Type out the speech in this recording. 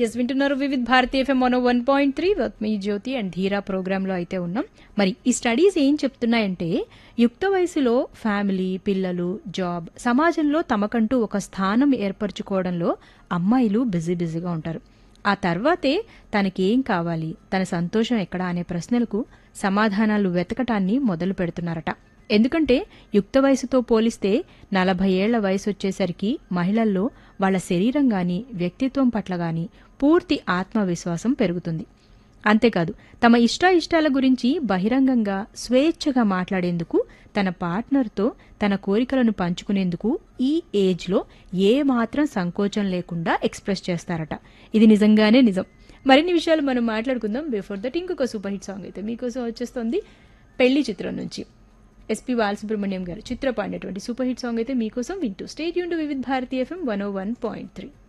yes వింటున్నారు Vividh Bharati FM one one point three మీ Jyothi and Dheera ప్రోగ్రాంలో అయితే ఉన్నాం మరి ఈ స్టడీస్ ఏం చెప్తున్నాయంటే యుక్త వయసులో ఫ్యామిలీ పిల్లలు జాబ్ సమాజంలో తమకంటూ ఒక స్థానం ఏర్పరచుకోవడంలో అమ్మాయిలు బిజీ బిజీగా ఉంటారు ఆ తర్వాతే తనకేం కావాలి తన సంతోషం ఎక్కడ అనే ప్రశ్నలకు సమాధానాలు వెతకటాన్ని మొదలు పెడుతున్నారట ఎందుకంటే యుక్త వయసుతో పోలిస్తే నలభై ఏళ్ల వయసు వచ్చేసరికి మహిళల్లో వాళ్ళ శరీరం గాని వ్యక్తిత్వం పట్ల గాని పూర్తి ఆత్మవిశ్వాసం పెరుగుతుంది అంతేకాదు తమ ఇష్టాయిష్టాల గురించి బహిరంగంగా స్వేచ్ఛగా మాట్లాడేందుకు తన పార్ట్నర్తో తన కోరికలను పంచుకునేందుకు ఈ ఏజ్లో ఏ మాత్రం సంకోచం లేకుండా ఎక్స్ప్రెస్ చేస్తారట ఇది నిజంగానే నిజం మరిన్ని విషయాలు మనం మాట్లాడుకుందాం బిఫోర్ దట్ ఇంకొక సూపర్ హిట్ సాంగ్ అయితే మీకోసం వచ్చేస్తుంది పెళ్లి చిత్రం నుంచి ఎస్పీ బాలసుబ్రహ్మణ్యం గారు చిత్ర పాడినటువంటి సూపర్ హిట్ సాంగ్ అయితే మీకోసం వింటూ స్టేట్ యూన్ to Vividh Bharati FM one o one point three